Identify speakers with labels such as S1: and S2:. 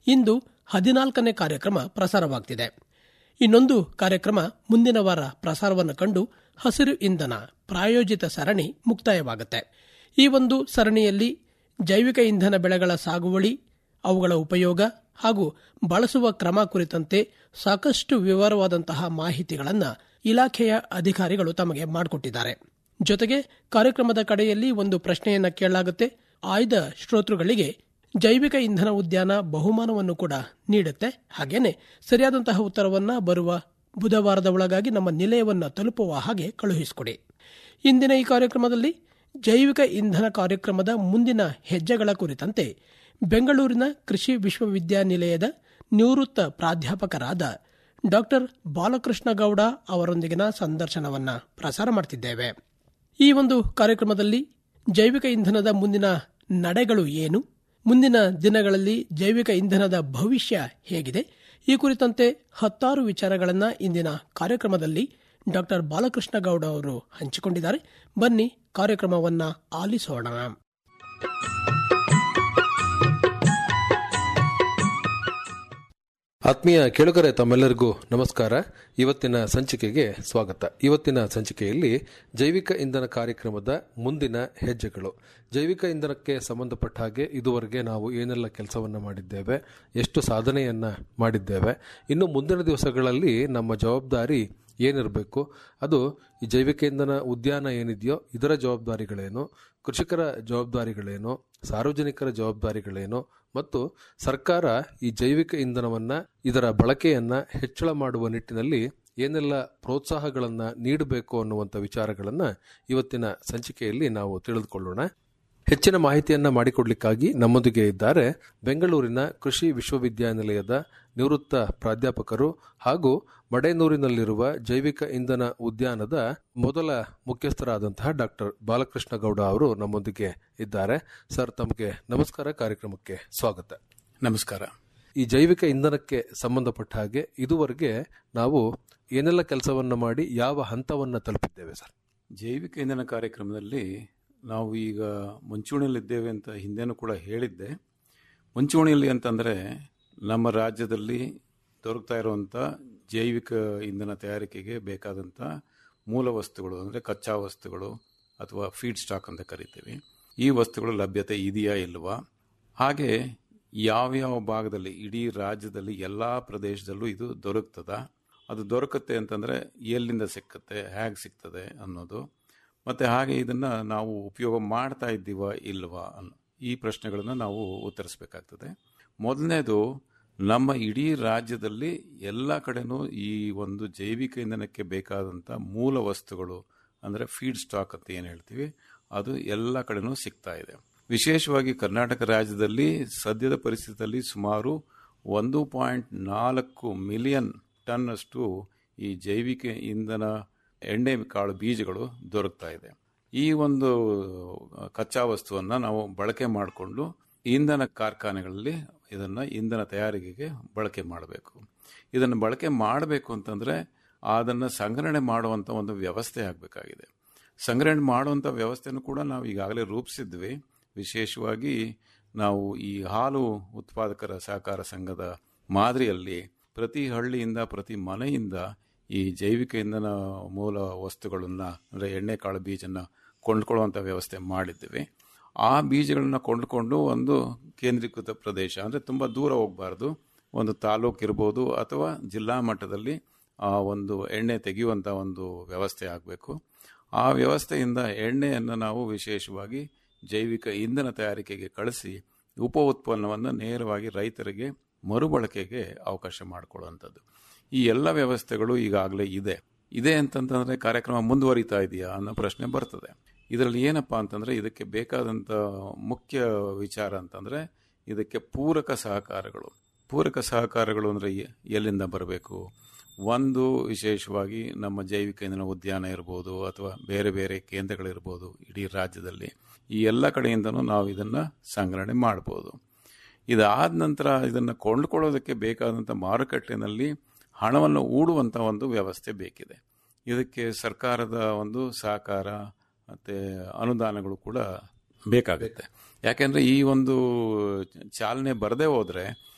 S1: ಇಂದು ಹದಿನಾಲ್ಕನೇ ಕಾರ್ಯಕ್ರಮ ಪ್ರಸಾರವಾಗ್ತಿದೆ ಇನ್ನೊಂದು ಕಾರ್ಯಕ್ರಮ ಮುಂದಿನ ವಾರ ಪ್ರಸಾರವನ್ನು ಕಂಡು ಹಸಿರು ಇಂಧನ ಪ್ರಾಯೋಜಿತ ಸರಣಿ ಮುಕ್ತಾಯವಾಗುತ್ತೆ ಈ ಒಂದು ಸರಣಿಯಲ್ಲಿ ಜೈವಿಕ ಇಂಧನ ಬೆಳೆಗಳ ಸಾಗುವಳಿ ಅವುಗಳ ಉಪಯೋಗ ಹಾಗೂ ಬಳಸುವ ಕ್ರಮ ಕುರಿತಂತೆ ಸಾಕಷ್ಟು ವಿವರವಾದಂತಹ ಮಾಹಿತಿಗಳನ್ನು ಇಲಾಖೆಯ ಅಧಿಕಾರಿಗಳು ತಮಗೆ ಮಾಡಿಕೊಟ್ಟಿದ್ದಾರೆ ಜೊತೆಗೆ ಕಾರ್ಯಕ್ರಮದ ಕಡೆಯಲ್ಲಿ ಒಂದು ಪ್ರಶ್ನೆಯನ್ನ ಕೇಳಲಾಗುತ್ತೆ ಆಯ್ದ ಶ್ರೋತೃಗಳಿಗೆ ಜೈವಿಕ ಇಂಧನ ಉದ್ಯಾನ ಬಹುಮಾನವನ್ನು ಕೂಡ ನೀಡುತ್ತೆ ಹಾಗೇನೆ ಸರಿಯಾದಂತಹ ಉತ್ತರವನ್ನ ಬರುವ ಬುಧವಾರದ ಒಳಗಾಗಿ ನಮ್ಮ ನಿಲಯವನ್ನ ತಲುಪುವ ಹಾಗೆ ಕಳುಹಿಸಿಕೊಡಿ ಇಂದಿನ ಈ ಕಾರ್ಯಕ್ರಮದಲ್ಲಿ ಜೈವಿಕ ಇಂಧನ ಕಾರ್ಯಕ್ರಮದ ಮುಂದಿನ ಹೆಜ್ಜೆಗಳ ಕುರಿತಂತೆ ಬೆಂಗಳೂರಿನ ಕೃಷಿ ವಿಶ್ವವಿದ್ಯಾನಿಲಯದ ನಿವೃತ್ತ ಪ್ರಾಧ್ಯಾಪಕರಾದ ಡಾಕ್ಟರ್ ಬಾಲಕೃಷ್ಣ ಗೌಡ ಅವರೊಂದಿಗಿನ ಸಂದರ್ಶನವನ್ನ ಪ್ರಸಾರ ಮಾಡ್ತಿದ್ದೇವೆ ಈ ಒಂದು ಕಾರ್ಯಕ್ರಮದಲ್ಲಿ ಜೈವಿಕ ಇಂಧನದ ಮುಂದಿನ ನಡೆಗಳು ಏನು ಮುಂದಿನ ದಿನಗಳಲ್ಲಿ ಜೈವಿಕ ಇಂಧನದ ಭವಿಷ್ಯ ಹೇಗಿದೆ ಈ ಕುರಿತಂತೆ ಹತ್ತಾರು ವಿಚಾರಗಳನ್ನು ಇಂದಿನ ಕಾರ್ಯಕ್ರಮದಲ್ಲಿ ಡಾಕ್ಟರ್ ಬಾಲಕೃಷ್ಣ ಗೌಡ ಅವರು ಹಂಚಿಕೊಂಡಿದ್ದಾರೆ ಬನ್ನಿ ಕಾರ್ಯಕ್ರಮವನ್ನ ಆಲಿಸೋಣ
S2: ಆತ್ಮೀಯ ಕೇಳುಗರೆ ತಮ್ಮೆಲ್ಲರಿಗೂ ನಮಸ್ಕಾರ ಇವತ್ತಿನ ಸಂಚಿಕೆಗೆ ಸ್ವಾಗತ ಇವತ್ತಿನ ಸಂಚಿಕೆಯಲ್ಲಿ ಜೈವಿಕ ಇಂಧನ ಕಾರ್ಯಕ್ರಮದ ಮುಂದಿನ ಹೆಜ್ಜೆಗಳು ಜೈವಿಕ ಇಂಧನಕ್ಕೆ ಸಂಬಂಧಪಟ್ಟ ಹಾಗೆ ಇದುವರೆಗೆ ನಾವು ಏನೆಲ್ಲ ಕೆಲಸವನ್ನ ಮಾಡಿದ್ದೇವೆ ಎಷ್ಟು ಸಾಧನೆಯನ್ನ ಮಾಡಿದ್ದೇವೆ ಇನ್ನು ಮುಂದಿನ ದಿವಸಗಳಲ್ಲಿ ನಮ್ಮ ಜವಾಬ್ದಾರಿ ಏನಿರಬೇಕು ಅದು ಈ ಜೈವಿಕ ಇಂಧನ ಉದ್ಯಾನ ಏನಿದೆಯೋ ಇದರ ಜವಾಬ್ದಾರಿಗಳೇನು ಕೃಷಿಕರ ಜವಾಬ್ದಾರಿಗಳೇನು ಸಾರ್ವಜನಿಕರ ಜವಾಬ್ದಾರಿಗಳೇನು ಮತ್ತು ಸರ್ಕಾರ ಈ ಜೈವಿಕ ಇಂಧನವನ್ನ ಇದರ ಬಳಕೆಯನ್ನ ಹೆಚ್ಚಳ ಮಾಡುವ ನಿಟ್ಟಿನಲ್ಲಿ ಏನೆಲ್ಲ ಪ್ರೋತ್ಸಾಹಗಳನ್ನ ನೀಡಬೇಕು ಅನ್ನುವಂಥ ವಿಚಾರಗಳನ್ನ ಇವತ್ತಿನ ಸಂಚಿಕೆಯಲ್ಲಿ ನಾವು ತಿಳಿದುಕೊಳ್ಳೋಣ ಹೆಚ್ಚಿನ ಮಾಹಿತಿಯನ್ನ ಮಾಡಿಕೊಡ್ಲಿಕ್ಕಾಗಿ ನಮ್ಮೊಂದಿಗೆ ಇದ್ದಾರೆ ಬೆಂಗಳೂರಿನ ಕೃಷಿ ವಿಶ್ವವಿದ್ಯಾನಿಲಯದ ನಿವೃತ್ತ ಪ್ರಾಧ್ಯಾಪಕರು ಹಾಗೂ ಮಡೇನೂರಿನಲ್ಲಿರುವ ಜೈವಿಕ ಇಂಧನ ಉದ್ಯಾನದ ಮೊದಲ ಮುಖ್ಯಸ್ಥರಾದಂತಹ ಡಾಕ್ಟರ್ ಬಾಲಕೃಷ್ಣ ಗೌಡ ಅವರು ನಮ್ಮೊಂದಿಗೆ ಇದ್ದಾರೆ ಸರ್ ತಮಗೆ ನಮಸ್ಕಾರ ಕಾರ್ಯಕ್ರಮಕ್ಕೆ ಸ್ವಾಗತ
S3: ನಮಸ್ಕಾರ
S2: ಈ ಜೈವಿಕ ಇಂಧನಕ್ಕೆ ಸಂಬಂಧಪಟ್ಟ ಹಾಗೆ ಇದುವರೆಗೆ ನಾವು ಏನೆಲ್ಲ ಕೆಲಸವನ್ನ ಮಾಡಿ ಯಾವ ಹಂತವನ್ನ ತಲುಪಿದ್ದೇವೆ ಸರ್
S3: ಜೈವಿಕ ಇಂಧನ ಕಾರ್ಯಕ್ರಮದಲ್ಲಿ ನಾವು ಈಗ ಮುಂಚೂಣಿಯಲ್ಲಿದ್ದೇವೆ ಅಂತ ಹಿಂದೆನೂ ಕೂಡ ಹೇಳಿದ್ದೆ ಮುಂಚೂಣಿಯಲ್ಲಿ ಅಂತಂದರೆ ನಮ್ಮ ರಾಜ್ಯದಲ್ಲಿ ದೊರಕ್ತಾ ಇರುವಂಥ ಜೈವಿಕ ಇಂಧನ ತಯಾರಿಕೆಗೆ ಬೇಕಾದಂಥ ಮೂಲ ವಸ್ತುಗಳು ಅಂದರೆ ಕಚ್ಚಾ ವಸ್ತುಗಳು ಅಥವಾ ಫೀಡ್ ಸ್ಟಾಕ್ ಅಂತ ಕರಿತೀವಿ ಈ ವಸ್ತುಗಳ ಲಭ್ಯತೆ ಇದೆಯಾ ಇಲ್ವಾ ಹಾಗೆ ಯಾವ್ಯಾವ ಭಾಗದಲ್ಲಿ ಇಡೀ ರಾಜ್ಯದಲ್ಲಿ ಎಲ್ಲ ಪ್ರದೇಶದಲ್ಲೂ ಇದು ದೊರಕ್ತದ ಅದು ದೊರಕುತ್ತೆ ಅಂತಂದರೆ ಎಲ್ಲಿಂದ ಸಿಕ್ಕತ್ತೆ ಹೇಗೆ ಸಿಗ್ತದೆ ಅನ್ನೋದು ಮತ್ತು ಹಾಗೆ ಇದನ್ನು ನಾವು ಉಪಯೋಗ ಮಾಡ್ತಾ ಇದ್ದೀವ ಇಲ್ವಾ ಅನ್ನೋ ಈ ಪ್ರಶ್ನೆಗಳನ್ನು ನಾವು ಉತ್ತರಿಸಬೇಕಾಗ್ತದೆ ಮೊದಲನೇದು ನಮ್ಮ ಇಡೀ ರಾಜ್ಯದಲ್ಲಿ ಎಲ್ಲ ಕಡೆನೂ ಈ ಒಂದು ಜೈವಿಕ ಇಂಧನಕ್ಕೆ ಬೇಕಾದಂಥ ಮೂಲ ವಸ್ತುಗಳು ಅಂದರೆ ಫೀಡ್ ಸ್ಟಾಕ್ ಅಂತ ಏನು ಹೇಳ್ತೀವಿ ಅದು ಎಲ್ಲ ಕಡೆನೂ ಸಿಗ್ತಾ ಇದೆ ವಿಶೇಷವಾಗಿ ಕರ್ನಾಟಕ ರಾಜ್ಯದಲ್ಲಿ ಸದ್ಯದ ಪರಿಸ್ಥಿತಿಯಲ್ಲಿ ಸುಮಾರು ಒಂದು ಪಾಯಿಂಟ್ ನಾಲ್ಕು ಮಿಲಿಯನ್ ಟನ್ ಅಷ್ಟು ಈ ಜೈವಿಕ ಇಂಧನ ಎಣ್ಣೆ ಕಾಳು ಬೀಜಗಳು ದೊರಕ್ತಾ ಇದೆ ಈ ಒಂದು ಕಚ್ಚಾ ವಸ್ತುವನ್ನು ನಾವು ಬಳಕೆ ಮಾಡಿಕೊಂಡು ಇಂಧನ ಕಾರ್ಖಾನೆಗಳಲ್ಲಿ ಇದನ್ನು ಇಂಧನ ತಯಾರಿಕೆಗೆ ಬಳಕೆ ಮಾಡಬೇಕು ಇದನ್ನು ಬಳಕೆ ಮಾಡಬೇಕು ಅಂತಂದರೆ ಅದನ್ನು ಸಂಗ್ರಹಣೆ ಮಾಡುವಂಥ ಒಂದು ವ್ಯವಸ್ಥೆ ಆಗಬೇಕಾಗಿದೆ ಸಂಗ್ರಹಣೆ ಮಾಡುವಂಥ ವ್ಯವಸ್ಥೆನೂ ಕೂಡ ನಾವು ಈಗಾಗಲೇ ರೂಪಿಸಿದ್ವಿ ವಿಶೇಷವಾಗಿ ನಾವು ಈ ಹಾಲು ಉತ್ಪಾದಕರ ಸಹಕಾರ ಸಂಘದ ಮಾದರಿಯಲ್ಲಿ ಪ್ರತಿ ಹಳ್ಳಿಯಿಂದ ಪ್ರತಿ ಮನೆಯಿಂದ ಈ ಜೈವಿಕ ಇಂಧನ ಮೂಲ ವಸ್ತುಗಳನ್ನು ಅಂದರೆ ಎಣ್ಣೆಕಾಳು ಬೀಜನ ಕೊಂಡ್ಕೊಳ್ಳುವಂಥ ವ್ಯವಸ್ಥೆ ಮಾಡಿದ್ದೀವಿ ಆ ಬೀಜಗಳನ್ನ ಕೊಂಡುಕೊಂಡು ಒಂದು ಕೇಂದ್ರೀಕೃತ ಪ್ರದೇಶ ಅಂದರೆ ತುಂಬ ದೂರ ಹೋಗಬಾರ್ದು ಒಂದು ತಾಲೂಕು ಇರ್ಬೋದು ಅಥವಾ ಜಿಲ್ಲಾ ಮಟ್ಟದಲ್ಲಿ ಆ ಒಂದು ಎಣ್ಣೆ ತೆಗೆಯುವಂಥ ಒಂದು ವ್ಯವಸ್ಥೆ ಆಗಬೇಕು ಆ ವ್ಯವಸ್ಥೆಯಿಂದ ಎಣ್ಣೆಯನ್ನು ನಾವು ವಿಶೇಷವಾಗಿ ಜೈವಿಕ ಇಂಧನ ತಯಾರಿಕೆಗೆ ಕಳಿಸಿ ಉಪ ಉತ್ಪನ್ನವನ್ನು ನೇರವಾಗಿ ರೈತರಿಗೆ ಮರುಬಳಕೆಗೆ ಅವಕಾಶ ಮಾಡಿಕೊಡುವಂಥದ್ದು ಈ ಎಲ್ಲ ವ್ಯವಸ್ಥೆಗಳು ಈಗಾಗಲೇ ಇದೆ ಇದೆ ಅಂತಂತಂದರೆ ಕಾರ್ಯಕ್ರಮ ಮುಂದುವರಿತಾ ಇದೆಯಾ ಅನ್ನೋ ಪ್ರಶ್ನೆ ಬರ್ತದೆ ಇದರಲ್ಲಿ ಏನಪ್ಪ ಅಂತಂದರೆ ಇದಕ್ಕೆ ಬೇಕಾದಂಥ ಮುಖ್ಯ ವಿಚಾರ ಅಂತಂದರೆ ಇದಕ್ಕೆ ಪೂರಕ ಸಹಕಾರಗಳು ಪೂರಕ ಸಹಕಾರಗಳು ಅಂದರೆ ಎಲ್ಲಿಂದ ಬರಬೇಕು ಒಂದು ವಿಶೇಷವಾಗಿ ನಮ್ಮ ಜೈವಿಕ ಇಂಧನ ಉದ್ಯಾನ ಇರ್ಬೋದು ಅಥವಾ ಬೇರೆ ಬೇರೆ ಕೇಂದ್ರಗಳಿರ್ಬೋದು ಇಡೀ ರಾಜ್ಯದಲ್ಲಿ ಈ ಎಲ್ಲ ಕಡೆಯಿಂದನೂ ನಾವು ಇದನ್ನು ಸಂಗ್ರಹಣೆ ಮಾಡ್ಬೋದು ಇದಾದ ನಂತರ ಇದನ್ನು ಕೊಂಡುಕೊಳ್ಳೋದಕ್ಕೆ ಬೇಕಾದಂಥ ಮಾರುಕಟ್ಟೆನಲ್ಲಿ ಹಣವನ್ನು ಹೂಡುವಂಥ ಒಂದು ವ್ಯವಸ್ಥೆ ಬೇಕಿದೆ ಇದಕ್ಕೆ ಸರ್ಕಾರದ ಒಂದು ಸಹಕಾರ ಮತ್ತು ಅನುದಾನಗಳು ಕೂಡ ಬೇಕಾಗುತ್ತೆ ಯಾಕೆಂದರೆ ಈ ಒಂದು ಚಾಲನೆ ಬರದೇ ಹೋದರೆ